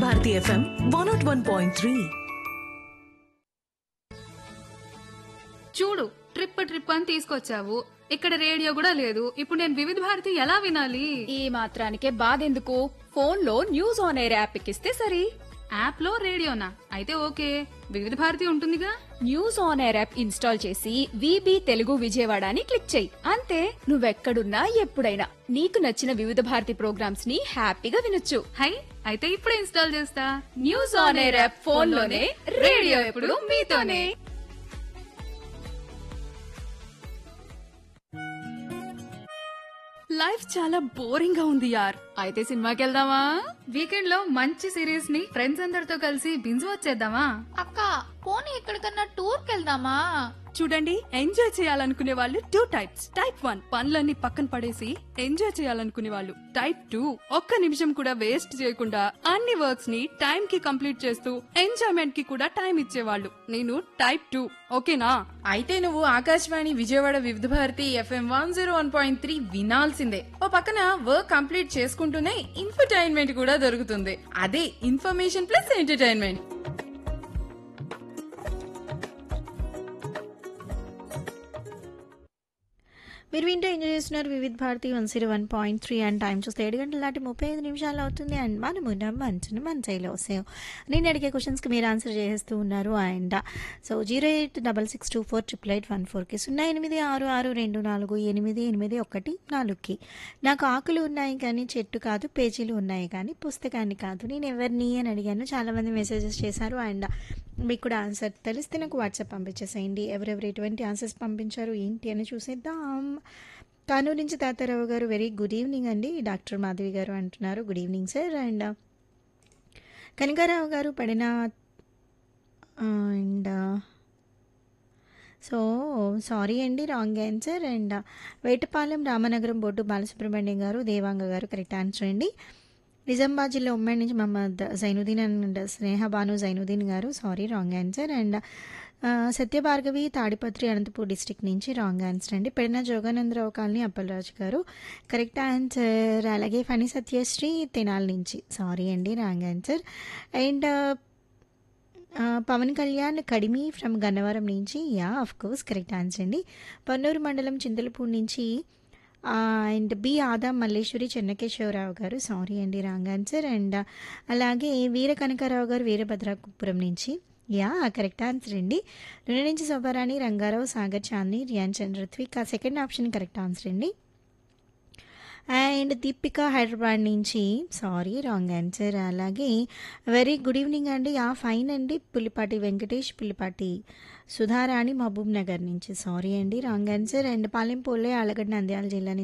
Bharati FM one nought one point three చూడు trip trip అని తీసుకొచ్చావు ఇక్కడ రేడియో కూడా లేదు ఇప్పుడు నేను వివిధ భారతి ఎలా వినాలి ఈ మాత్రానికే బాధెందుకు ఫోన్లో న్యూస్ ఆన్ ఎయిర్ యాప్ ఎక్కిస్తే సరి యాప్ లో రేడియోనా అయితే ఓకే వివిధ భారతి ఉంటుందిగా news on air app install చేసి విబి తెలుగు విజయవాడ అని క్లిక్ చేయి అంతే నువ్వెక్కడున్నా ఎప్పుడైనా నీకు నచ్చిన వివిధ భారతి ప్రోగ్రామ్స్ ని హ్యాపీగా వినొచ్చు హై అయితే ఇప్పుడే ఇన్స్టాల్ చేస్తా న్యూస్ ఆన్ ఎయిర్ యాప్ ఫోన్లోనే రేడియో ఎప్పుడు మీతోనే లైఫ్ చాలా బోరింగ్ గా ఉంది యార్ అయితే సినిమాకి వెళ్దామా వీకెండ్ లో మంచి సిరీస్ ని ఫ్రెండ్స్ అందరితో కలిసి బింజు వచ్చేద్దామా అక్క పోనీ ఎక్కడికన్నా టూర్కి వెళ్దామా చూడండి ఎంజాయ్ చేయాలనుకునే వాళ్ళు టూ టైప్స్ టైప్ వన్ పనులన్నీ పక్కన పడేసి ఎంజాయ్ చేయాలనుకునే వాళ్ళు టైప్ టూ ఒక్క నిమిషం కూడా వేస్ట్ చేయకుండా అన్ని వర్క్స్ ని టైం కి కంప్లీట్ చేస్తూ ఎంజాయ్మెంట్ కి కూడా టైం ఇచ్చేవాళ్ళు నేను టైప్ టూ ఓకేనా అయితే నువ్వు Akashvani Vijayawada Vividh Bharati FM one zero one point three వినాల్సిందే ఓ పక్కన వర్క్ కంప్లీట్ చేసుకుంటూనే ఇన్ఫర్టైన్మెంట్ కూడా దొరుకుతుంది అదే ఇన్ఫర్మేషన్ ప్లస్ ఎంటర్టైన్మెంట్ మీరు వింటూ ఎంజాయ్ చేస్తున్నారు Vividh Bharati one zero one point three and time చూస్తే ఏడు గంటల దాటి ముప్పై ఐదు నిమిషాలు అవుతుంది అండ్ మనము మంచుని మంచైలో సేవ్ నేను అడిగే క్వశ్చన్స్కి మీరు ఆన్సర్ చేస్తూ ఉన్నారు and so zero eight double six two four triple eight one ఫోర్కి సున్నా ఎనిమిది ఆరు ఆరు రెండు నాలుగు ఎనిమిది ఎనిమిది ఒకటి నాలుగుకి నాకు ఆకులు ఉన్నాయి కానీ చెట్టు కాదు పేజీలు ఉన్నాయి కానీ పుస్తకాన్ని కాదు నేను ఎవరిని అని అడిగాను చాలామంది మెసేజెస్ చేశారు అండ్ మీకు కూడా ఆన్సర్ తెలిస్తే నాకు వాట్సాప్ పంపించేసేయండి ఎవరెవరు ఎటువంటి ఆన్సర్స్ పంపించారు ఏంటి అని చూసేద్దాం కానూరు నుంచి తాతారావు గారు వెరీ గుడ్ ఈవినింగ్ అండి డాక్టర్ మాధవి గారు అంటున్నారు good evening sir and Kanakarao గారు పడిన అండ్ సో సారీ అండి wrong answer and Vetapalem Ramanagaram Boddu Balasubrahmanyam గారు దేవాంగ గారు కరెక్ట్ ఆన్సర్ అండి నిజామాబాద్ జిల్లా ఉమ్మడి నుంచి మహమ్మద్ జైనుద్దీన్ అండ్ స్నేహ బాను జైనుద్దీన్ గారు సారీ రాంగ్ ఆన్సర్ అండ్ ఆ, సత్యభార్గవి తాడిపత్రి అనంతపూర్ డిస్టిక్ నుంచి రాంగ్ ఆన్సర్ అండి పెడిన జోగానందరావు కాలనీ అప్పలరాజు గారు కరెక్ట్ ఆన్సర్ అలాగే ఫణి సత్యశ్రీ తెనాల్ నుంచి సారీ అండి రాంగ్ ఆన్సర్ అండ్ ఆ, పవన్ కళ్యాణ్ కడిమి ఫ్రమ్ గన్నవరం నుంచి yeah of course correct answer అండి పన్నూరు మండలం చింతలపూర్ నుంచి అండ్ బి ఆదా మల్లేశ్వరి చెన్నకేశ్వరరావు గారు సారీ అండి రాంగ్ ఆన్సర్ అండ్ అలాగే వీర కనకారావు గారు వీరభద్రాపురం నుంచి యా కరెక్ట్ ఆన్సర్ అండి రెండు నుంచి శోభారాణి రంగారావు సాగర్ చాందీ రియాన్ చంద్ర ఋత్విక్ ఆ సెకండ్ ఆప్షన్ కరెక్ట్ ఆన్సర్ అండి అండ్ దీపిక హైదరాబాద్ నుంచి సారీ రాంగ్ ఆన్సర్ అలాగే వెరీ గుడ్ ఈవినింగ్ అండి ఆ ఫైన్ అండి పుల్లిపాటి వెంకటేష్ పుల్లిపాటి సుధారాణి మహబూబ్ నగర్ నుంచి సారీ అండి wrong answer and Palempole Allagadda Nandyala జిల్లా నుంచి